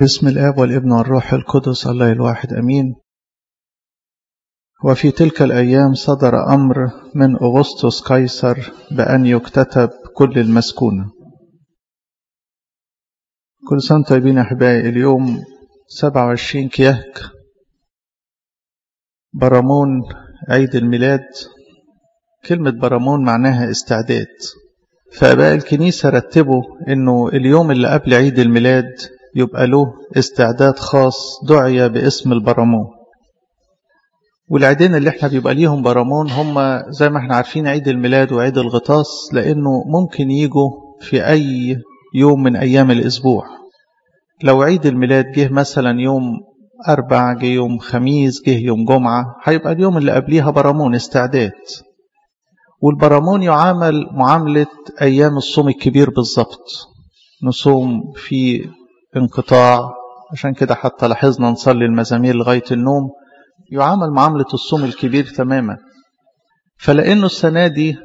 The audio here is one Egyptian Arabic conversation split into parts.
بسم الآب والابن والروح القدس الله الواحد أمين وفي تلك الأيام صدر أمر من أغسطس قيصر بأن يكتتب كل المسكونة كل سنة طيبين أحبائي اليوم 27 كيهك برامون عيد الميلاد كلمة برامون معناها استعداد فأباء الكنيسة رتبوا أنه اليوم اللي قبل عيد الميلاد يبقى له استعداد خاص دعي باسم البرامون والعيدين اللي احنا بيبقى ليهم برامون هم زي ما احنا عارفين عيد الميلاد وعيد الغطاس لأنه ممكن يجوا في أي يوم من أيام الأسبوع لو عيد الميلاد جه مثلا يوم أربع جه يوم خميس جه يوم جمعة هيبقى اليوم اللي قبليها برامون استعداد والبرامون يعامل معاملة أيام الصوم الكبير بالظبط نصوم في انقطاع عشان كده حتى لاحظنا نصلي المزامير لغاية النوم يعامل معاملة الصوم الكبير تماما فلأنه السنة دي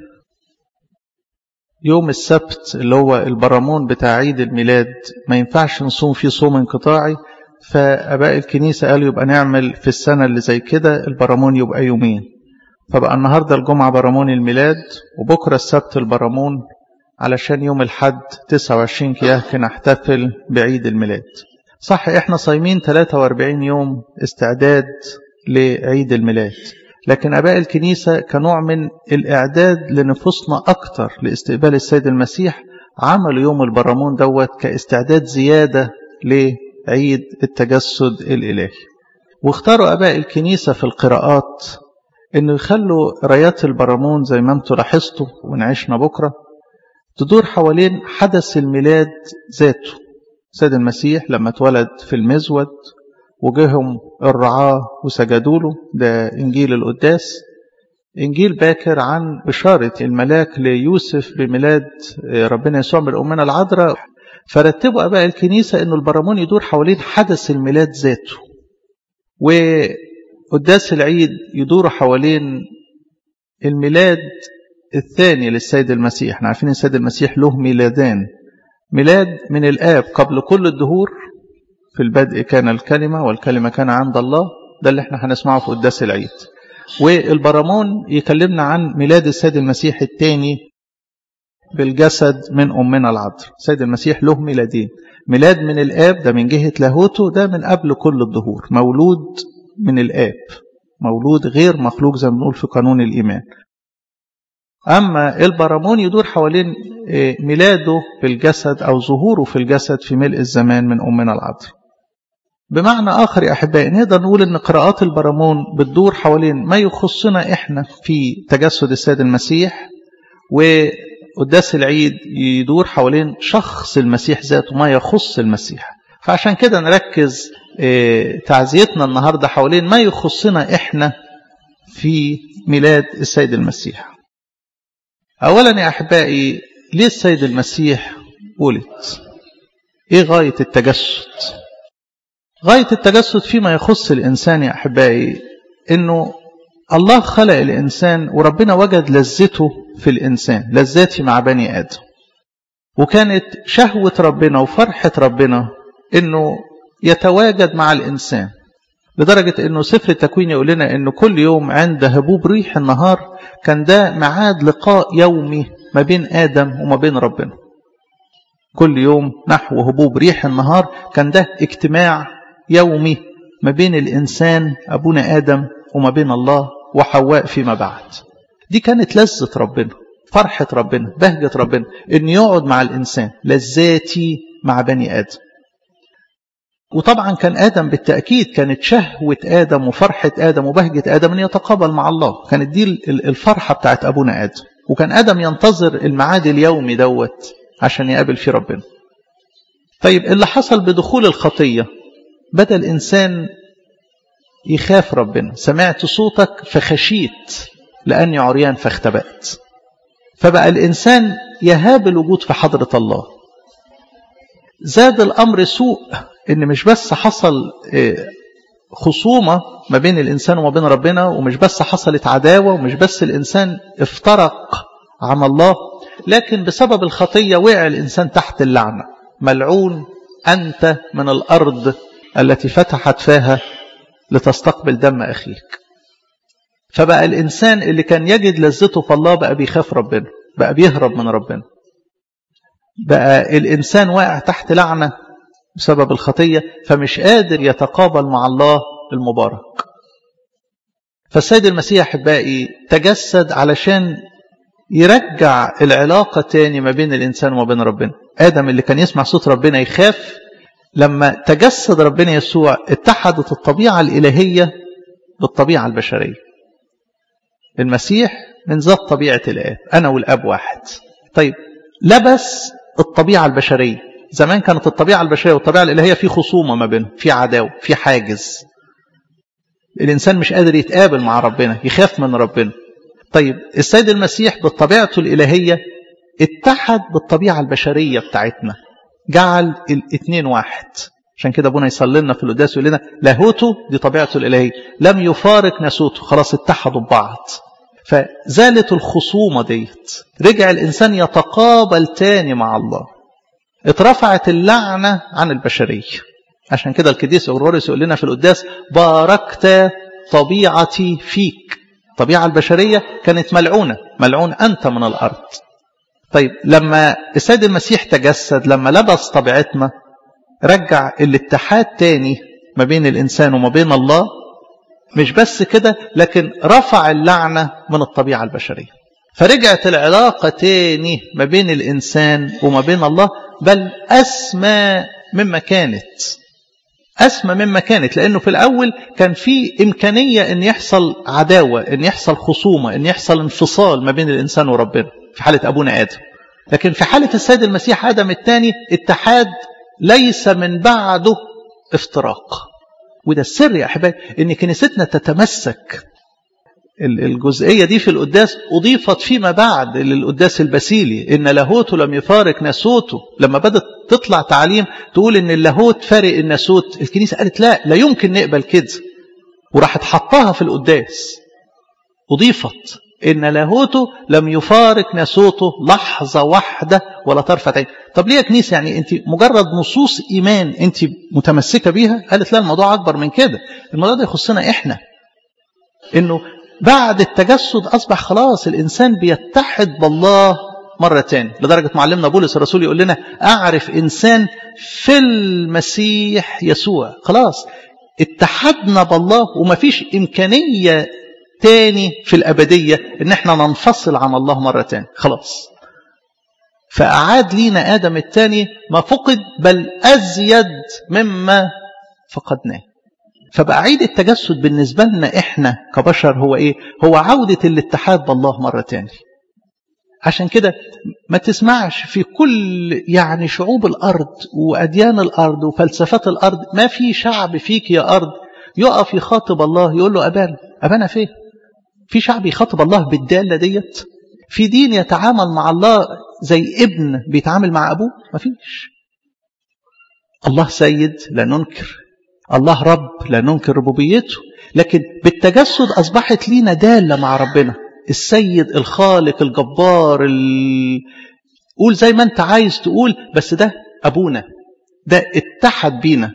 يوم السبت اللي هو البرامون بتاع عيد الميلاد ما ينفعش نصوم فيه صوم انقطاعي فأباء الكنيسة قالوا يبقى نعمل في السنة اللي زي كده البرامون يبقى يومين فبقى النهاردة الجمعة برامون الميلاد وبكرة السبت البرامون علشان يوم الحد 29 كياك نحتفل بعيد الميلاد صح احنا صايمين 43 يوم استعداد لعيد الميلاد لكن أباء الكنيسة كنوع من الإعداد لنفوسنا أكتر لاستقبال السيد المسيح عملوا يوم البرامون دوت كاستعداد زيادة لعيد التجسد الإلهي واختاروا أباء الكنيسة في القراءات انه يخلوا رايات البرامون زي ما انتم لاحظتوا ونعيشنا بكره تدور حوالين حدث الميلاد ذاته سيد المسيح لما اتولد في المزود وجهم الرعاة وسجدوا له ده إنجيل القداس إنجيل باكر عن بشارة الملاك ليوسف بميلاد ربنا يسوع من أمنا العذراء فرتبوا أباء الكنيسة أنه البرامون يدور حوالين حدث الميلاد ذاته وقداس العيد يدور حوالين الميلاد الثاني للسيد المسيح احنا عارفين السيد المسيح له ميلادان ميلاد من الآب قبل كل الدهور في البدء كان الكلمة والكلمة كان عند الله ده اللي احنا هنسمعه في قداس العيد والبرامون يكلمنا عن ميلاد السيد المسيح الثاني بالجسد من أمنا العذراء السيد المسيح له ميلادين ميلاد من الآب ده من جهة لاهوته ده من قبل كل الدهور مولود من الآب مولود غير مخلوق زي ما بنقول في قانون الإيمان أما البرامون يدور حوالين ميلاده في الجسد أو ظهوره في الجسد في ملء الزمان من أمنا العذراء بمعنى آخر يا أحبائي نقدر نقول أن قراءات البرامون بتدور حوالين ما يخصنا إحنا في تجسد السيد المسيح وقداس العيد يدور حوالين شخص المسيح ذاته ما يخص المسيح فعشان كده نركز تعزيتنا النهاردة حوالين ما يخصنا إحنا في ميلاد السيد المسيح أولا يا أحبائي ليه السيد المسيح ولد إيه غاية التجسد غاية التجسد فيما يخص الإنسان يا أحبائي إنه الله خلق الإنسان وربنا وجد لذته في الإنسان لذاتي مع بني آدم وكانت شهوة ربنا وفرحة ربنا إنه يتواجد مع الإنسان لدرجة أنه سفر التكوين يقول لنا أنه كل يوم عند هبوب ريح النهار كان ده معاد لقاء يومي ما بين آدم وما بين ربنا كل يوم نحو هبوب ريح النهار كان ده اجتماع يومي ما بين الإنسان أبونا آدم وما بين الله وحواء فيما بعد دي كانت لذة ربنا فرحة ربنا بهجة ربنا أن يقعد مع الإنسان لذاتي مع بني آدم وطبعا كان آدم بالتأكيد كانت شهوة آدم وفرحة آدم وبهجة آدم أن يتقابل مع الله كانت دي الفرحة بتاعت أبونا آدم وكان آدم ينتظر الميعاد اليومي دوت عشان يقابل فيه ربنا طيب اللي حصل بدخول الخطية بدأ الإنسان يخاف ربنا سمعت صوتك فخشيت لأني عريان فاختبأت فبقى الإنسان يهاب الوجود في حضرة الله زاد الأمر سوء ان مش بس حصل خصومة ما بين الإنسان وما بين ربنا ومش بس حصلت عداوة ومش بس الإنسان افترق عن الله لكن بسبب الخطية وقع الإنسان تحت اللعنة ملعون أنت من الأرض التي فتحت فاها لتستقبل دم أخيك فبقى الإنسان اللي كان يجد لذته في الله بقى بيخاف ربنا بقى بيهرب من ربنا بقى الإنسان واقع تحت لعنة بسبب الخطية فمش قادر يتقابل مع الله المبارك فالسيد المسيح أحبائي تجسد علشان يرجع العلاقة تاني ما بين الإنسان وما بين ربنا آدم اللي كان يسمع صوت ربنا يخاف لما تجسد ربنا يسوع اتحدت الطبيعة الإلهية بالطبيعة البشرية المسيح من ذات طبيعة الآب أنا والآب واحد طيب لبس الطبيعة البشرية زمان كانت الطبيعة البشرية والطبيعة الإلهية في خصومة ما بينهم في عداوة في حاجز الإنسان مش قادر يتقابل مع ربنا يخاف من ربنا طيب السيد المسيح بطبيعته الإلهية اتحد بالطبيعة البشرية بتاعتنا جعل الاثنين واحد عشان كده ابونا يصلي لنا في القداس يقول لنا لاهوته دي طبيعته الالهيه لم يفارق ناسوته خلاص اتحدوا ببعض فزالت الخصومه ديت رجع الانسان يتقابل تاني مع الله اترفعت اللعنه عن البشريه عشان كده القديس اغروريوس يقول لنا في القداس باركت طبيعتي فيك الطبيعه البشريه كانت ملعونه ملعون انت من الارض طيب لما السيد المسيح تجسد لما لبس طبيعتنا رجع الاتحاد تاني ما بين الإنسان وما بين الله مش بس كده لكن رفع اللعنة من الطبيعة البشرية فرجعت العلاقة تاني ما بين الإنسان وما بين الله بل أسمى مما كانت أسمى مما كانت لأنه في الأول كان في إمكانية أن يحصل عداوة أن يحصل خصومة أن يحصل انفصال ما بين الإنسان وربنا في حالة أبونا آدم لكن في حالة السيد المسيح آدم الثاني اتحاد ليس من بعده افتراق وده السر يا أحبائي أن كنيستنا تتمسك الجزئية دي في القداس أضيفت فيما بعد للقداس البسيلي إن لاهوته لم يفارق ناسوته لما بدأت تطلع تعليم تقول إن اللاهوت فارق الناسوت الكنيسة قالت لا لا يمكن نقبل كده وراحت حطها في القداس أضيفت إن لاهوته لم يفارق ناسوته لحظة واحدة ولا طرفة عين طب ليه يا كنيسة يعني أنت مجرد نصوص إيمان أنت متمسكة بيها قالت لا الموضوع أكبر من كده الموضوع ده يخصنا إحنا إنه بعد التجسد أصبح خلاص الإنسان بيتحد بالله مرة تاني لدرجة معلمنا بولس الرسول يقول لنا أعرف إنسان في المسيح يسوع خلاص اتحدنا بالله ومفيش إمكانية تاني في الأبدية إن احنا ننفصل عن الله مرة تاني خلاص فأعاد لينا آدم الثاني ما فقد بل أزيد مما فقدناه فبقى عيد التجسد بالنسبة لنا إحنا كبشر هو إيه هو عودة الاتحاد بالله مرة تاني عشان كده ما تسمعش في كل يعني شعوب الأرض وأديان الأرض وفلسفات الأرض ما في شعب فيك يا أرض يقف يخاطب الله يقول له أبانا أبانا فين في شعب يخاطب الله بالدالة ديت في دين يتعامل مع الله زي ابن بيتعامل مع أبوه مفيش الله سيد لا ننكر الله رب لا ننكر ربوبيته لكن بالتجسد أصبحت لينا دالة مع ربنا السيد الخالق الجبار ال... قول زي ما انت عايز تقول بس ده أبونا ده اتحد بينا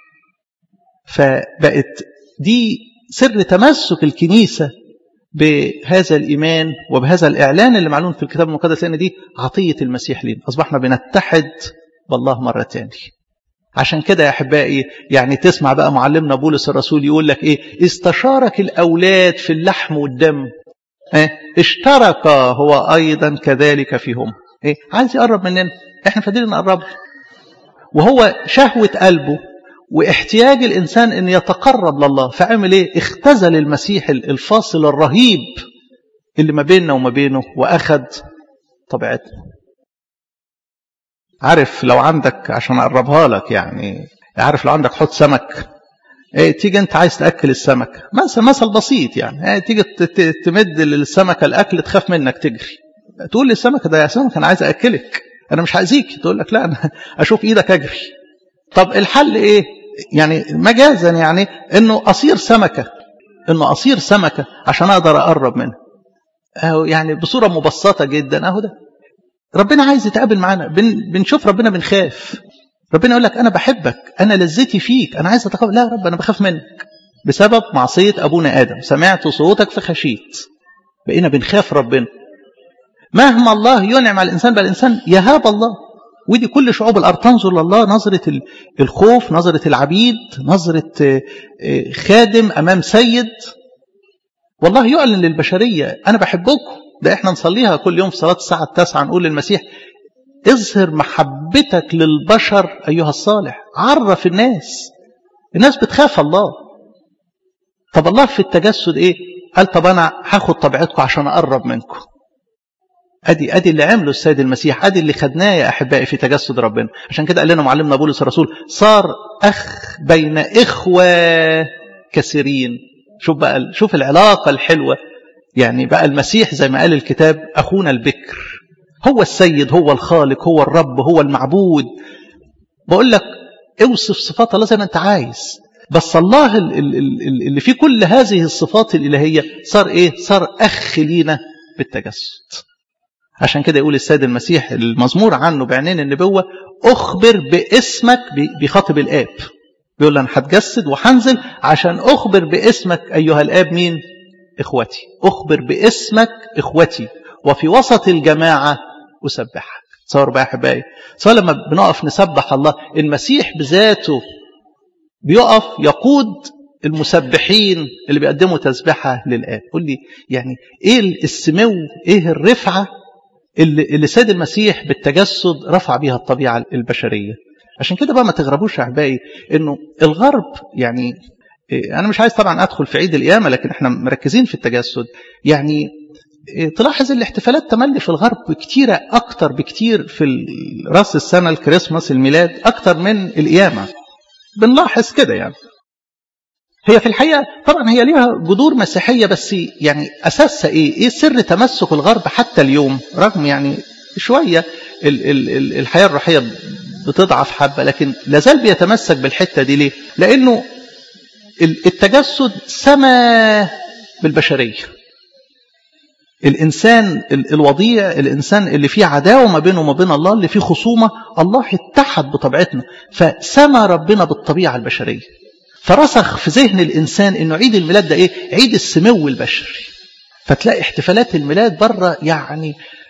فبقت دي سر تمسك الكنيسة بهذا الإيمان وبهذا الإعلان اللي معلوم في الكتاب المقدس لأن دي عطية المسيح لنا أصبحنا بنتحد بالله مرة تاني عشان كده يا أحبائي يعني تسمع بقى معلمنا بولس الرسول يقول لك إيه استشارك الأولاد في اللحم والدم إيه؟ اشترك هو أيضا كذلك فيهم إيه؟ عايز يقرب مننا إحنا فاضلين نقرب وهو شهوة قلبه واحتياج الإنسان أن يتقرب لله فعمل إيه اختزل المسيح الفاصل الرهيب اللي ما بيننا وما بينه وأخذ طبيعتنا عارف لو عندك عشان أقربها لك يعني عارف لو عندك حوض سمك ايه تيجي انت عايز تاكل السمك مثل مثل بسيط يعني ايه تيجي تمد للسمكه الاكل تخاف منك تجري تقول للسمكه ده يا سمك انا عايز اكلك انا مش هاذيك تقول لك لا انا اشوف ايدك اجري طب الحل ايه يعني مجازا يعني انه اصير سمكه انه اصير سمكه عشان اقدر اقرب منها اهو يعني بصوره مبسطه جدا اهو ده ربنا عايز يتقابل معانا بن بنشوف ربنا بنخاف ربنا يقول لك انا بحبك انا لذتي فيك انا عايز اتقبل لا يا رب انا بخاف منك بسبب معصيه ابونا ادم سمعت صوتك فخشيت بقينا بنخاف ربنا مهما الله ينعم على الانسان بقى الانسان يهاب الله ودي كل شعوب الارض تنظر لله نظره الخوف نظره العبيد نظره خادم امام سيد والله يعلن للبشريه انا بحبكم ده احنا نصليها كل يوم في صلاه الساعه التاسعه نقول للمسيح اظهر محبتك للبشر ايها الصالح عرف الناس الناس بتخاف الله طب الله في التجسد ايه قال طب انا هاخد طبيعتكم عشان اقرب منكم ادي ادي اللي عمله السيد المسيح ادي اللي خدناه يا احبائي في تجسد ربنا عشان كده قال لنا معلمنا بولس الرسول صار اخ بين اخوه كثيرين شوف بقى شوف العلاقه الحلوه يعني بقى المسيح زي ما قال الكتاب اخونا البكر هو السيد هو الخالق هو الرب هو المعبود بقول لك اوصف صفات الله زي ما انت عايز بس الله اللي فيه كل هذه الصفات الالهيه صار ايه صار اخ لينا بالتجسد عشان كده يقول السيد المسيح المزمور عنه بعينين النبوة أخبر باسمك بخاطب الآب بيقول له أنا هتجسد وهنزل عشان أخبر باسمك أيها الآب مين إخوتي أخبر باسمك إخوتي وفي وسط الجماعة أسبحك تصور بقى أحبائي سواء لما بنقف نسبح الله المسيح بذاته بيقف يقود المسبحين اللي بيقدموا تسبحة للآب قول لي يعني إيه السمو إيه الرفعة اللي, اللي سيد المسيح بالتجسد رفع بيها الطبيعة البشرية عشان كده بقى ما تغربوش يا أحبائي إنه الغرب يعني أنا مش عايز طبعا أدخل في عيد القيامة لكن إحنا مركزين في التجسد يعني تلاحظ الاحتفالات تملي في الغرب كتيرة أكتر بكتير في رأس السنة الكريسماس الميلاد أكتر من القيامة بنلاحظ كده يعني هي في الحقيقة طبعا هي ليها جذور مسيحية بس يعني أساسها إيه؟ إيه سر تمسك الغرب حتى اليوم رغم يعني شوية ال ال ال الحياة الروحية بتضعف حبة لكن لازال بيتمسك بالحتة دي ليه؟ لأنه التجسد سما بالبشرية الإنسان الوضيع الإنسان اللي فيه عداوة ما بينه وما بين الله اللي فيه خصومة الله اتحد بطبيعتنا فسما ربنا بالطبيعة البشرية فرسخ في ذهن الإنسان أنه عيد الميلاد ده إيه؟ عيد السمو البشري فتلاقي احتفالات الميلاد بره يعني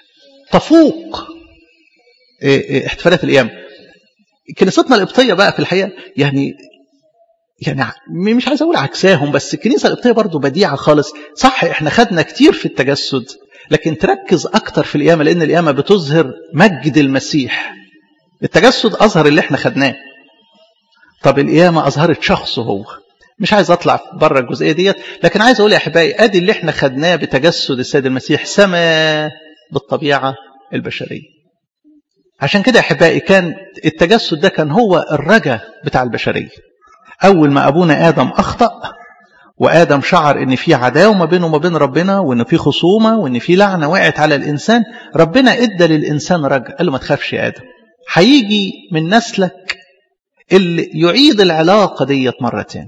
تفوق احتفالات الأيام كنيستنا القبطية بقى في الحقيقة يعني يعني مش عايز أقول عكساهم بس الكنيسة القبطية برضو بديعة خالص صح احنا خدنا كتير في التجسد لكن تركز أكتر في القيامة لأن القيامة بتظهر مجد المسيح التجسد أظهر اللي احنا خدناه طب القيامة أظهرت شخصه هو مش عايز أطلع بره الجزئية ديت لكن عايز أقول يا أحبائي أدي اللي احنا خدناه بتجسد السيد المسيح سما بالطبيعة البشرية عشان كده يا أحبائي كان التجسد ده كان هو الرجا بتاع البشرية أول ما أبونا آدم أخطأ وآدم شعر إن في عداوة ما بينه وما بين ربنا وإن في خصومة وإن في لعنة وقعت على الإنسان ربنا إدى للإنسان رجا قال له ما تخافش يا آدم هيجي من نسلك اللي يعيد العلاقة ديت مرة تاني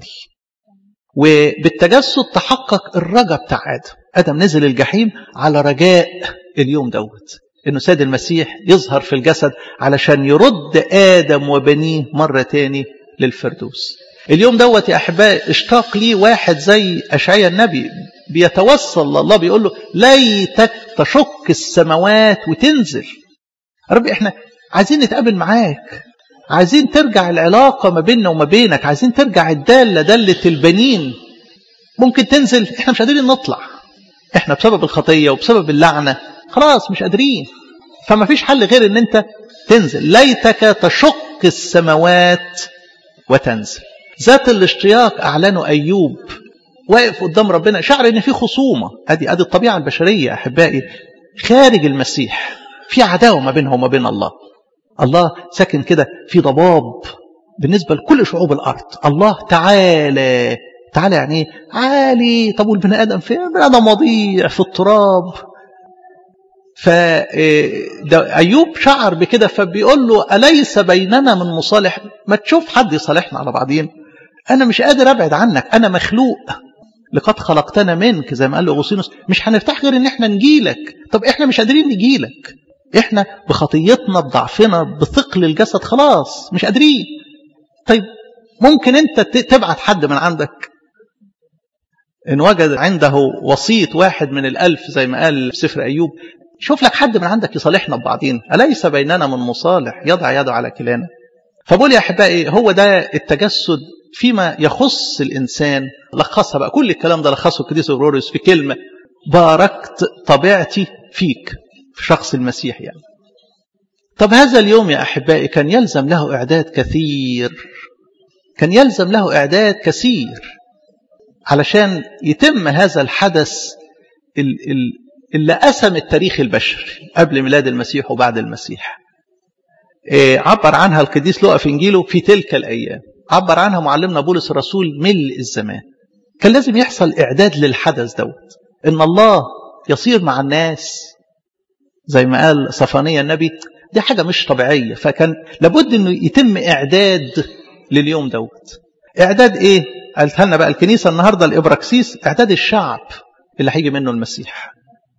وبالتجسد تحقق الرجا بتاع آدم آدم نزل الجحيم على رجاء اليوم دوت إنه سيد المسيح يظهر في الجسد علشان يرد آدم وبنيه مرة تاني للفردوس اليوم دوت يا أحبائي اشتاق لي واحد زي أشعيا النبي بيتوصل لله بيقول له ليتك تشق السماوات وتنزل ربي احنا عايزين نتقابل معاك عايزين ترجع العلاقة ما بيننا وما بينك عايزين ترجع الدالة دالة البنين ممكن تنزل احنا مش قادرين نطلع احنا بسبب الخطية وبسبب اللعنة خلاص مش قادرين فما فيش حل غير ان انت تنزل ليتك تشق السماوات وتنزل ذات الاشتياق اعلنه ايوب واقف قدام ربنا شعر ان في خصومة ادي ادي الطبيعة البشرية احبائي خارج المسيح في عداوة ما بينه وما بين الله الله ساكن كده في ضباب بالنسبة لكل شعوب الأرض الله تعالى تعالى يعني ايه عالي طب والبني آدم فين البني آدم وضيع في التراب فأيوب شعر بكده فبيقول له أليس بيننا من مصالح ما تشوف حد يصالحنا على بعضين أنا مش قادر أبعد عنك أنا مخلوق لقد خلقتنا منك زي ما قال له أغسطينوس مش هنرتاح غير إن إحنا نجيلك طب إحنا مش قادرين نجيلك احنا بخطيتنا بضعفنا بثقل الجسد خلاص مش قادرين طيب ممكن انت تبعت حد من عندك ان وجد عنده وسيط واحد من الالف زي ما قال في سفر ايوب شوف لك حد من عندك يصالحنا ببعضين اليس بيننا من مصالح يضع يده على كلانا فبقول يا احبائي هو ده التجسد فيما يخص الانسان لخصها بقى كل الكلام ده لخصه القديس اوروريوس في كلمه باركت طبيعتي فيك في شخص المسيح يعني طب هذا اليوم يا احبائي كان يلزم له اعداد كثير كان يلزم له اعداد كثير علشان يتم هذا الحدث اللي قسم التاريخ البشري قبل ميلاد المسيح وبعد المسيح عبر عنها القديس لوقا في انجيله في تلك الايام عبر عنها معلمنا بولس الرسول ملء الزمان كان لازم يحصل اعداد للحدث دوت ان الله يصير مع الناس زي ما قال صفانية النبي دي حاجة مش طبيعية فكان لابد انه يتم اعداد لليوم دوت اعداد ايه قالتها لنا بقى الكنيسة النهاردة الابراكسيس اعداد الشعب اللي هيجي منه المسيح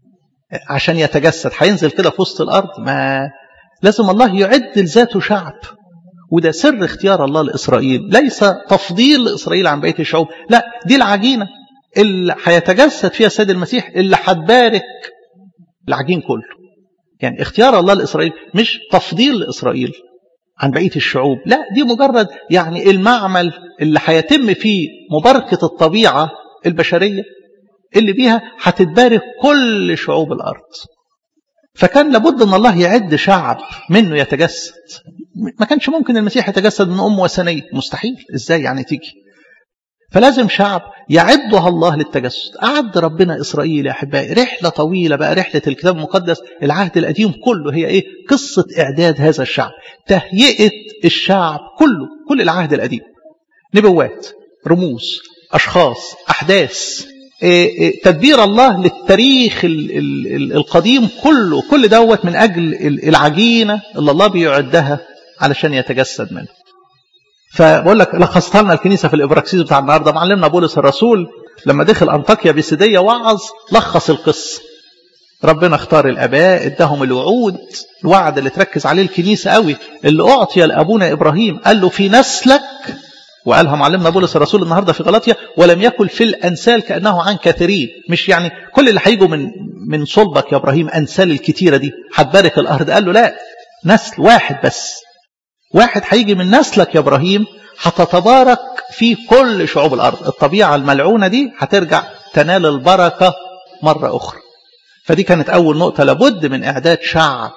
عشان يتجسد هينزل كده في وسط الارض ما لازم الله يعد لذاته شعب وده سر اختيار الله لإسرائيل ليس تفضيل لإسرائيل عن بقية الشعوب لا دي العجينة اللي هيتجسد فيها السيد المسيح اللي هتبارك العجين كله يعني اختيار الله لإسرائيل مش تفضيل لإسرائيل عن بقية الشعوب لا دي مجرد يعني المعمل اللي هيتم فيه مباركة الطبيعة البشرية اللي بيها هتتبارك كل شعوب الأرض فكان لابد ان الله يعد شعب منه يتجسد ما كانش ممكن المسيح يتجسد من ام وثنيه مستحيل ازاي يعني تيجي فلازم شعب يعدها الله للتجسد أعد ربنا إسرائيل يا أحبائي رحلة طويلة بقى رحلة الكتاب المقدس العهد القديم كله هي إيه قصة إعداد هذا الشعب تهيئة الشعب كله كل العهد القديم نبوات رموز أشخاص أحداث تدبير الله للتاريخ القديم كله كل دوت من أجل العجينة اللي الله بيعدها علشان يتجسد منه فبقول لك لخصتها لنا الكنيسة في الإبراكسيس بتاع النهاردة معلمنا بولس الرسول لما دخل أنطاكيا بسدية وعظ لخص القصة ربنا اختار الآباء اداهم الوعود الوعد اللي تركز عليه الكنيسة قوي اللي أعطي لأبونا إبراهيم قال له في نسلك وقالها معلمنا بولس الرسول النهارده في غلطيا ولم يكن في الانسال كانه عن كثيرين مش يعني كل اللي هيجوا من من صلبك يا ابراهيم انسال الكتيره دي هتبارك الارض قال له لا نسل واحد بس واحد هيجي من نسلك يا ابراهيم هتتبارك في كل شعوب الارض الطبيعه الملعونه دي هترجع تنال البركه مره اخرى فدي كانت اول نقطه لابد من اعداد شعب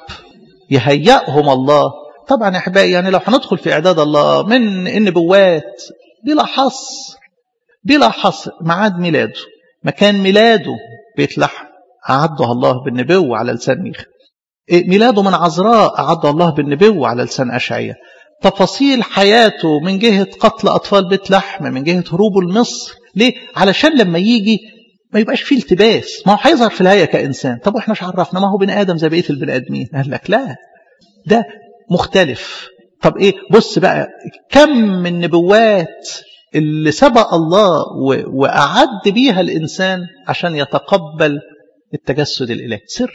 يهيئهم الله طبعا يا احبائي يعني لو هندخل في اعداد الله من النبوات بلا حصر بلا حصر ميعاد ميلاده مكان ميلاده بيت لحم أعده الله بالنبوة على لسان ميخا ميلاده من عذراء أعده الله بالنبوة على لسان أشعية تفاصيل حياته من جهة قتل أطفال بيت لحم من جهة هروبه لمصر ليه؟ علشان لما يجي ما يبقاش فيه التباس ما هو هيظهر في الهيئة كإنسان طب وإحنا مش عرفنا ما هو بني آدم زي بقية البني آدمين قال لك لا ده مختلف طب ايه بص بقى كم من نبوات اللي سبق الله وأعد بيها الإنسان عشان يتقبل التجسد الإلهي سر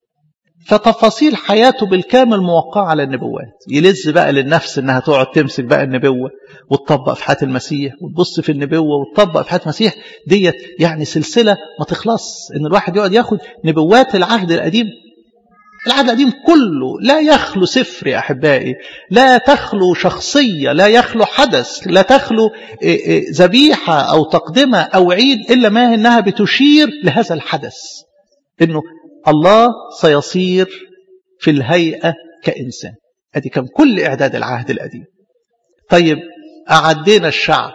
فتفاصيل حياته بالكامل موقعة على النبوات يلز بقى للنفس انها تقعد تمسك بقى النبوة وتطبق في حياة المسيح وتبص في النبوة وتطبق في حياة المسيح ديت يعني سلسلة ما تخلص ان الواحد يقعد ياخد نبوات العهد القديم العهد القديم كله لا يخلو سفر يا أحبائي لا تخلو شخصية لا يخلو حدث لا تخلو ذبيحة أو تقدمة أو عيد إلا ما إنها بتشير لهذا الحدث إنه الله سيصير في الهيئة كإنسان أدي كان كل إعداد العهد القديم طيب أعدينا الشعب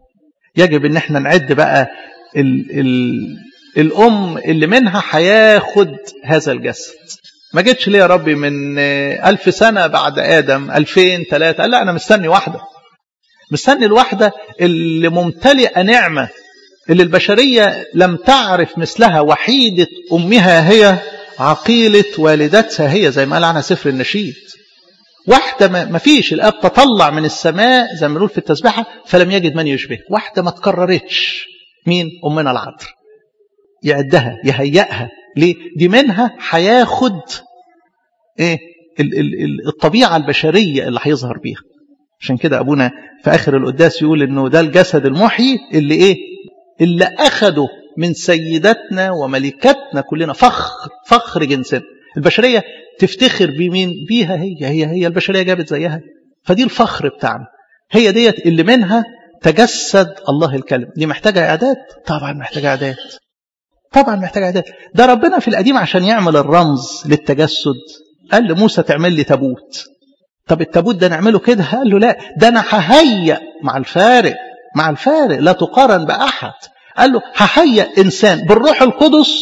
يجب إن احنا نعد بقى ال ال الأم اللي منها هياخد هذا الجسد ما جيتش ليه يا ربي من ألف سنة بعد آدم ألفين ثلاثة قال لا أنا مستني واحدة مستني الواحدة اللي ممتلئة نعمة اللي البشرية لم تعرف مثلها وحيدة أمها هي عقيلة والدتها هي زي ما قال عنها سفر النشيد واحدة ما فيش الأب تطلع من السماء زي ما بنقول في التسبيحة فلم يجد من يشبه واحدة ما تكررتش مين أمنا العذر يعدها يهيئها ليه دي منها هياخد ايه ال ال الطبيعة البشرية اللي هيظهر بيها عشان كده أبونا في آخر القداس يقول إنه ده الجسد المحيي اللي إيه اللي أخده من سيداتنا وملكاتنا كلنا فخر فخر جنسنا البشرية تفتخر بمين بيها هي هي هي البشرية جابت زيها فدي الفخر بتاعنا هي ديت اللي منها تجسد الله الكلم دي محتاجة إعداد طبعا محتاجة إعداد طبعا محتاجة إعداد ده ربنا في القديم عشان يعمل الرمز للتجسد قال لموسى تعمل لي تابوت طب التابوت ده نعمله كده قال له لا ده انا ههيئ مع الفارق مع الفارق لا تقارن باحد قال له ههيئ انسان بالروح القدس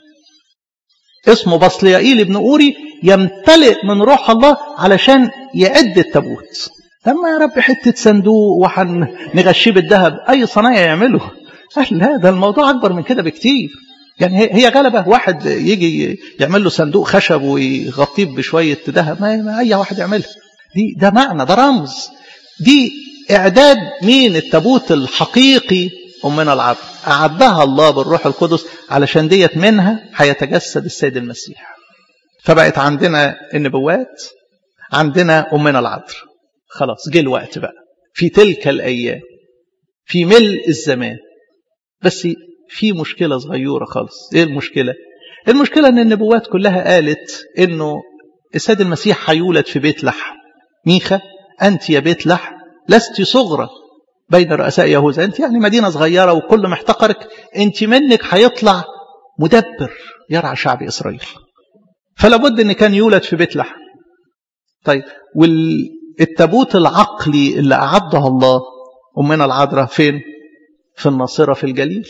اسمه بصليائيل ابن اوري يمتلئ من روح الله علشان يعد التابوت لما يا رب حته صندوق وهنغشيه بالذهب اي صنايع يعمله قال لا ده الموضوع اكبر من كده بكتير يعني هي غلبة واحد يجي يعمل له صندوق خشب ويغطيه بشوية ذهب ما, ما أي واحد يعملها دي ده معنى ده رمز دي إعداد مين التابوت الحقيقي أمنا العبد أعدها الله بالروح القدس علشان ديت منها هيتجسد السيد المسيح فبقت عندنا النبوات عندنا أمنا العذر خلاص جه الوقت بقى في تلك الأيام في ملء الزمان بس في مشكلة صغيرة خالص ايه المشكلة المشكلة ان النبوات كلها قالت انه السيد المسيح هيولد في بيت لحم ميخا انت يا بيت لحم لست صغرى بين رؤساء يهوذا انت يعني مدينة صغيرة وكل محتقرك انت منك هيطلع مدبر يرعى شعب اسرائيل فلا بد ان كان يولد في بيت لحم طيب والتابوت العقلي اللي اعدها الله امنا العذراء فين في الناصرة في الجليل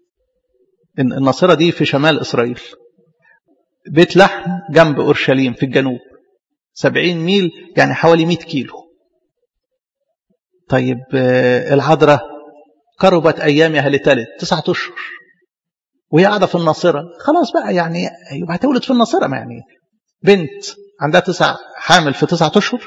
الناصرة دي في شمال إسرائيل بيت لحم جنب أورشليم في الجنوب سبعين ميل يعني حوالي مئة كيلو طيب العذراء قربت أيامها لتلت تسعة أشهر وهي قاعدة في الناصرة خلاص بقى يعني يبقى هتولد في الناصرة ما يعني بنت عندها تسع حامل في تسعة أشهر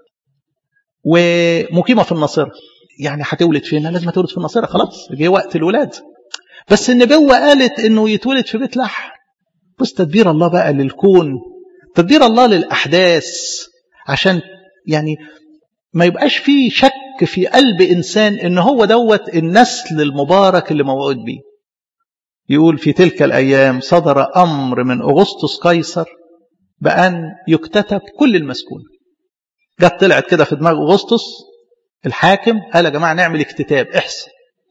ومقيمة في الناصرة يعني هتولد فين لازم تولد في الناصرة خلاص جه وقت الولاد بس النبوة قالت انه يتولد في بيت لحم بص تدبير الله بقى للكون تدبير الله للأحداث عشان يعني ما يبقاش فيه شك في قلب إنسان إن هو دوت النسل المبارك اللي موعود بيه يقول في تلك الأيام صدر أمر من أغسطس قيصر بأن يكتتب كل المسكون جت طلعت كده في دماغ أغسطس الحاكم قال يا جماعة نعمل اكتتاب احسن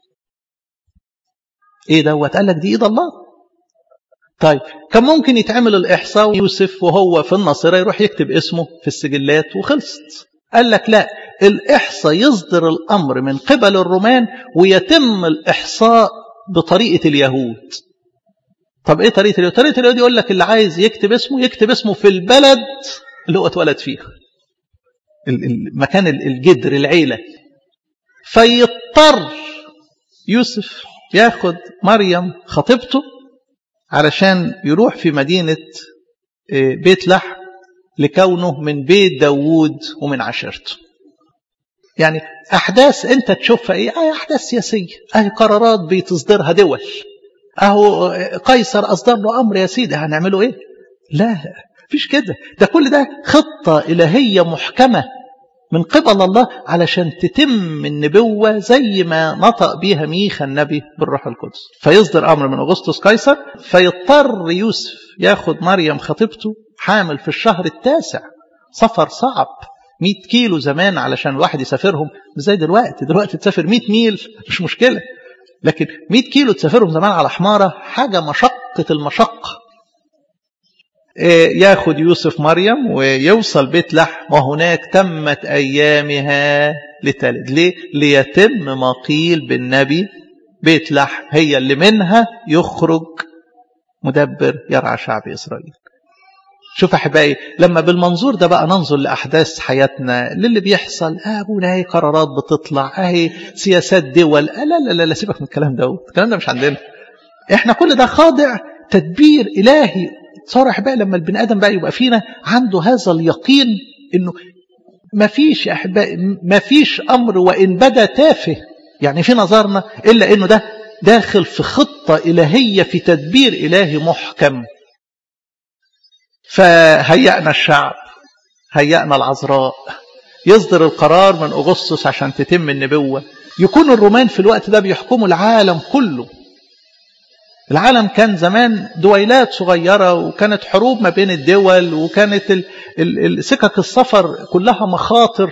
ايه دوت قال لك دي ايد الله طيب كان ممكن يتعمل الاحصاء ويوسف وهو في الناصره يروح يكتب اسمه في السجلات وخلصت قال لك لا الاحصاء يصدر الامر من قبل الرومان ويتم الاحصاء بطريقه اليهود طب ايه طريقه اليهود طريقه اليهود يقول لك اللي عايز يكتب اسمه يكتب اسمه في البلد اللي هو اتولد فيها المكان الجدر العيله فيضطر يوسف ياخد مريم خطيبته علشان يروح في مدينة بيت لحم لكونه من بيت داوود ومن عشيرته يعني أحداث أنت تشوفها إيه أي أحداث سياسية أي قرارات بتصدرها دول أهو قيصر أصدر له أمر يا سيدي هنعمله إيه لا فيش كده ده كل ده خطة إلهية محكمة من قبل الله علشان تتم النبوة زي ما نطق بيها ميخا النبي بالروح القدس فيصدر أمر من أغسطس قيصر فيضطر يوسف ياخد مريم خطيبته حامل في الشهر التاسع سفر صعب 100 كيلو زمان علشان الواحد يسافرهم مش زي دلوقتي دلوقتي تسافر 100 ميل مش مشكلة لكن 100 كيلو تسافرهم زمان على حمارة حاجة مشقة المشقة ياخد يوسف مريم ويوصل بيت لحم وهناك تمت أيامها لتلد ليه؟ ليتم ما قيل بالنبي بيت لحم هي اللي منها يخرج مدبر يرعى شعب إسرائيل شوف أحبائي لما بالمنظور ده بقى ننظر لأحداث حياتنا للي بيحصل آه أبونا هي قرارات بتطلع أهي سياسات دول آه لا لا لا, لا سيبك من الكلام ده الكلام ده مش عندنا احنا كل ده خاضع تدبير إلهي صار بقى لما البني ادم بقى يبقى فينا عنده هذا اليقين انه ما فيش احبائي ما فيش امر وان بدا تافه يعني في نظرنا الا انه ده داخل في خطه الهيه في تدبير الهي محكم فهيأنا الشعب هيأنا العذراء يصدر القرار من أغسطس عشان تتم النبوة يكون الرومان في الوقت ده بيحكموا العالم كله العالم كان زمان دويلات صغيرة وكانت حروب ما بين الدول وكانت ال ال سكك السفر كلها مخاطر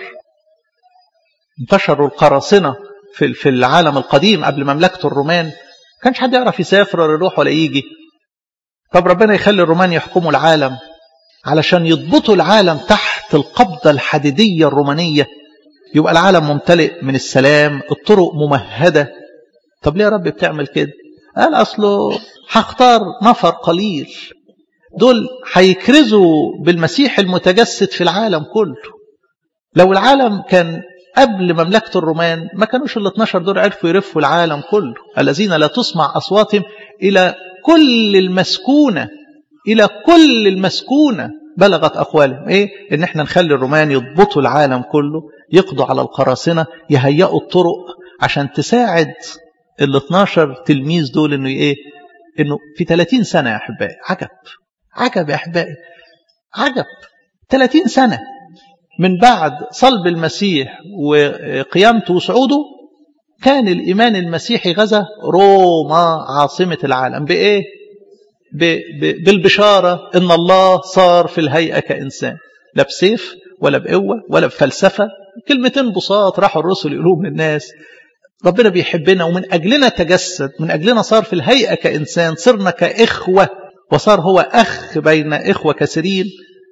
انتشروا القراصنة في في العالم القديم قبل مملكة الرومان كانش حد يعرف يسافر ولا يروح ولا يجي طب ربنا يخلي الرومان يحكموا العالم علشان يضبطوا العالم تحت القبضة الحديدية الرومانية يبقى العالم ممتلئ من السلام الطرق ممهدة طب ليه يا رب بتعمل كده قال أصله هختار نفر قليل دول هيكرزوا بالمسيح المتجسد في العالم كله لو العالم كان قبل مملكة الرومان ما كانوش ال 12 دول عرفوا يرفوا العالم كله الذين لا تسمع أصواتهم إلى كل المسكونة إلى كل المسكونة بلغت أقوالهم إيه؟ إن إحنا نخلي الرومان يضبطوا العالم كله يقضوا على القراصنة يهيئوا الطرق عشان تساعد ال 12 تلميذ دول إنه إيه؟ إنه في 30 سنة يا أحبائي عجب عجب يا أحبائي عجب 30 سنة من بعد صلب المسيح وقيامته وصعوده كان الإيمان المسيحي غزا روما عاصمة العالم بإيه؟ ب ب بالبشارة إن الله صار في الهيئة كإنسان لا بسيف ولا بقوة ولا بفلسفة كلمتين بساط راحوا الرسل يقولوهم للناس ربنا بيحبنا ومن أجلنا تجسد من أجلنا صار في الهيئة كإنسان صرنا كإخوة وصار هو أخ بين إخوة كثيرين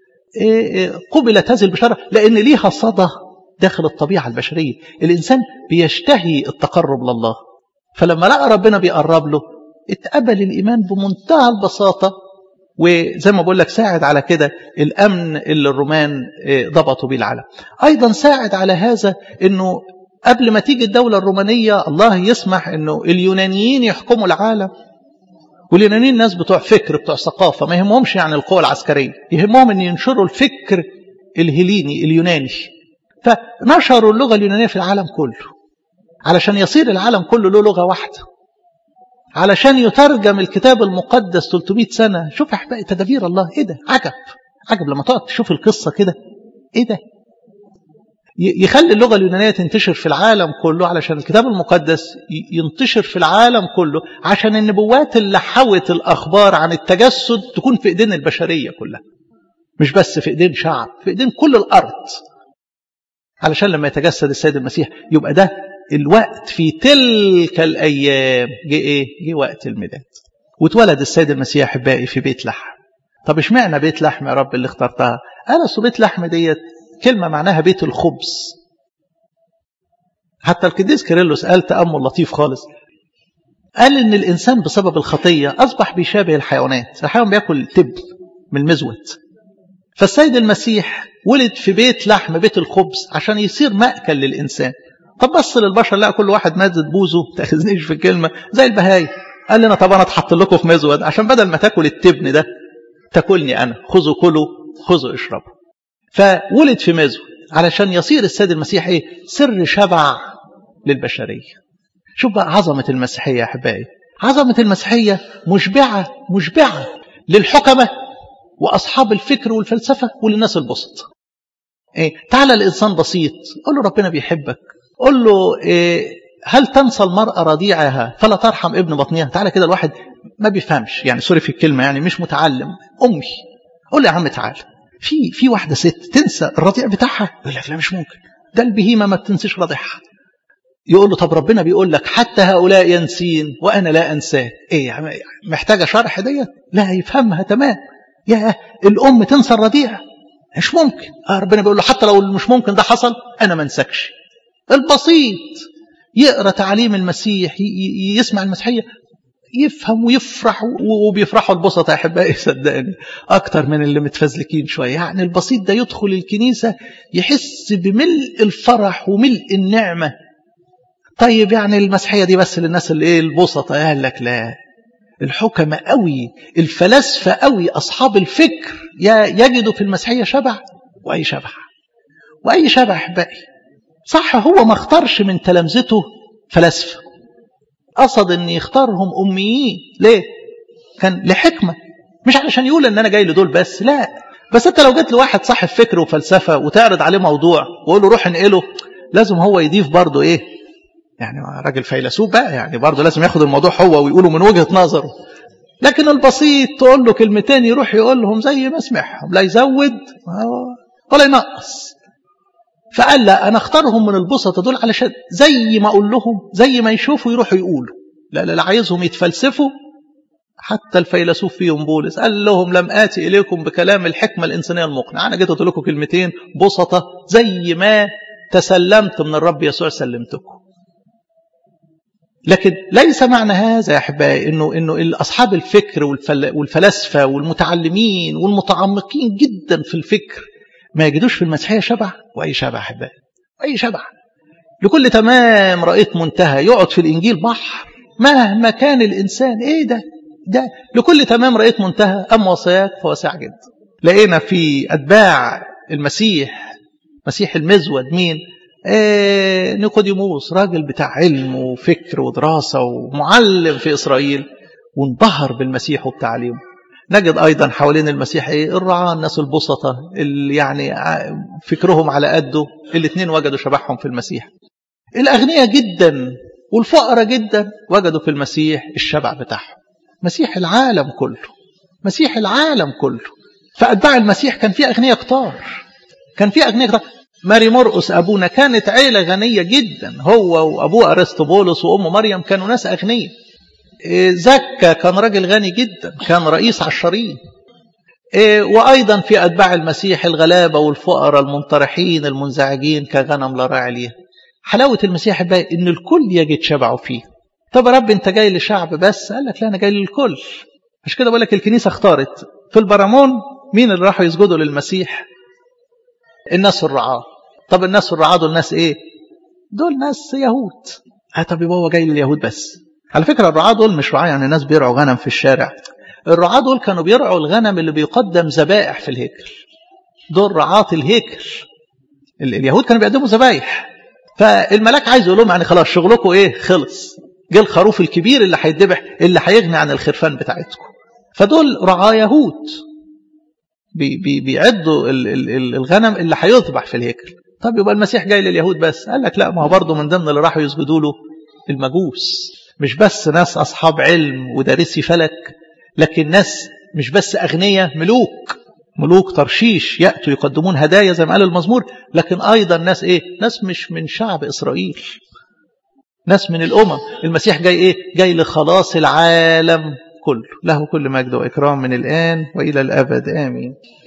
قبلت هذه البشارة لأن ليها صدى داخل الطبيعة البشرية الإنسان بيشتهي التقرب لله فلما لقى ربنا بيقرب له اتقبل الإيمان بمنتهى البساطة وزي ما بقول لك ساعد على كده الأمن اللي الرومان ضبطوا بيه العالم أيضا ساعد على هذا أنه قبل ما تيجي الدولة الرومانية الله يسمح أنه اليونانيين يحكموا العالم واليونانيين ناس بتوع فكر بتوع ثقافة ما يهمهمش يعني القوة العسكرية يهمهم أن ينشروا الفكر الهليني اليوناني فنشروا اللغة اليونانية في العالم كله علشان يصير العالم كله له لغة واحدة علشان يترجم الكتاب المقدس 300 سنة شوف يا أحبائي تدابير الله إيه ده عجب عجب لما تقعد تشوف القصة كده إيه ده يخلي اللغة اليونانية تنتشر في العالم كله علشان الكتاب المقدس ينتشر في العالم كله عشان النبوات اللي حوت الأخبار عن التجسد تكون في إيدين البشرية كلها مش بس في إيدين شعب في إيدين كل الأرض علشان لما يتجسد السيد المسيح يبقى ده الوقت في تلك الأيام جه إيه؟ جه وقت الميلاد واتولد السيد المسيح أحبائي في بيت لحم طب اشمعنى بيت لحم يا رب اللي اخترتها قال أصل بيت لحم ديت كلمة معناها بيت الخبز حتى القديس كيرلس قال تأمل لطيف خالص قال إن الإنسان بسبب الخطية أصبح بيشابه الحيوانات الحيوان بياكل تب من المزود فالسيد المسيح ولد في بيت لحم بيت الخبز عشان يصير مأكل للإنسان طب بص للبشر لا كل واحد مادة بوزه تاخذنيش في الكلمة زي البهاي قال لنا طب أنا اتحط لكم في مزود عشان بدل ما تاكل التبن ده تاكلني أنا خذوا كلوا خذوا اشربوا فولد في مزود علشان يصير السيد المسيح ايه سر شبع للبشرية شوف بقى عظمة المسيحية يا أحبائي عظمة المسيحية مشبعة مشبعة للحكمة وأصحاب الفكر والفلسفة وللناس البسط إيه؟ تعالى الإنسان بسيط قول له ربنا بيحبك قول له إيه هل تنسى المرأة رضيعها فلا ترحم ابن بطنها تعالى كده الواحد ما بيفهمش يعني سوري في الكلمة يعني مش متعلم أمي قول له يا عم تعالى في في واحدة ست تنسى الرضيع بتاعها يقول لك لا مش ممكن ده البهيمة ما بتنسيش رضيعها يقول له طب ربنا بيقول لك حتى هؤلاء ينسين وأنا لا أنساه إيه محتاجة شرح ديت لا يفهمها تمام يا الأم تنسى الرضيع مش ممكن آه ربنا بيقول له حتى لو مش ممكن ده حصل أنا ما انسكش البسيط يقرأ تعليم المسيح يسمع المسيحية يفهم ويفرح وبيفرحوا البسط يا احبائي صدقني اكتر من اللي متفزلكين شويه يعني البسيط ده يدخل الكنيسه يحس بملء الفرح وملء النعمه طيب يعني المسيحيه دي بس للناس اللي ايه البسطة قال لك لا الحكمة قوي الفلاسفة قوي أصحاب الفكر يجدوا في المسيحية شبع وأي شبع وأي شبع أحبائي صح هو ما اختارش من تلامذته فلاسفة قصد ان يختارهم اميين ليه كان لحكمة مش علشان يقول ان انا جاي لدول بس لا بس انت لو جيت لواحد صاحب فكر وفلسفه وتعرض عليه موضوع وقول له روح انقله لازم هو يضيف برضه ايه يعني راجل فيلسوف بقى يعني برضه لازم ياخد الموضوع هو ويقوله من وجهه نظره لكن البسيط تقول له كلمتين يروح يقول لهم زي ما سمعهم لا يزود ولا ينقص فقال لا انا اختارهم من البسطه دول علشان زي ما اقول لهم زي ما يشوفوا يروحوا يقولوا لا لا, لا عايزهم يتفلسفوا حتى الفيلسوف فيهم بولس قال لهم لم آتي إليكم بكلام الحكمة الإنسانية المقنعة أنا جيت قلت لكم كلمتين بسطة زي ما تسلمت من الرب يسوع سلمتكم لكن ليس معنى هذا يا أحبائي إنه إنه أصحاب الفكر والفلاسفة والمتعلمين والمتعمقين جدا في الفكر ما يجدوش في المسيحية شبع وأي شبع أحبائي أي شبع لكل تمام رأيت منتهى يقعد في الإنجيل بحر مهما كان الإنسان إيه ده ده لكل تمام رأيت منتهى أم وصاياك فواسع جدا لقينا في أتباع المسيح مسيح المزود مين آه نيقوديموس راجل بتاع علم وفكر ودراسة ومعلم في إسرائيل وانبهر بالمسيح وبتعليمه نجد أيضا حوالين المسيح إيه الرعاة الناس البسطة اللي يعني فكرهم على قده الاثنين وجدوا شبحهم في المسيح الأغنياء جدا والفقراء جدا وجدوا في المسيح الشبع بتاعهم مسيح العالم كله مسيح العالم كله فأتباع المسيح كان في أغنياء كتار كان في أغنياء كتار ماري مرقس أبونا كانت عيلة غنية جدا هو وأبوه أرسطبولس وأمه مريم كانوا ناس أغنياء زكا كان راجل غني جدا كان رئيس عشرين وأيضا في أتباع المسيح الغلابة والفقراء المنطرحين المنزعجين كغنم لا راعي ليها حلاوة المسيح بقى إن الكل يجد شبعه فيه طب يا رب أنت جاي لشعب بس قال لك لا أنا جاي للكل مش كده بقول لك الكنيسة اختارت في البرامون مين اللي راحوا يسجدوا للمسيح الناس الرعاة طب الناس الرعاة دول ناس ايه دول ناس يهود اه طب يبقى هو جاي لليهود بس على فكرة الرعاة دول مش رعاة يعني ناس بيرعوا غنم في الشارع الرعاة دول كانوا بيرعوا الغنم اللي بيقدم ذبائح في الهيكل دول رعاة الهيكل اليهود كانوا بيقدموا ذبايح فالملاك عايز يقول لهم يعني خلاص شغلكم ايه خلص جه الخروف الكبير اللي هيتذبح اللي هيغني عن الخرفان بتاعتكم فدول رعاة يهود بي بي بيعدوا ال ال ال الغنم اللي هيذبح في الهيكل طب يبقى المسيح جاي لليهود بس قال لك لا ما هو برضه من ضمن اللي راحوا يسجدوا له المجوس مش بس ناس أصحاب علم ودارسي فلك لكن ناس مش بس أغنياء ملوك ملوك ترشيش يأتوا يقدمون هدايا زي ما قال المزمور لكن أيضا ناس إيه ناس مش من شعب إسرائيل ناس من الأمم المسيح جاي إيه جاي لخلاص العالم كله له كل مجد وإكرام من الآن وإلى الأبد آمين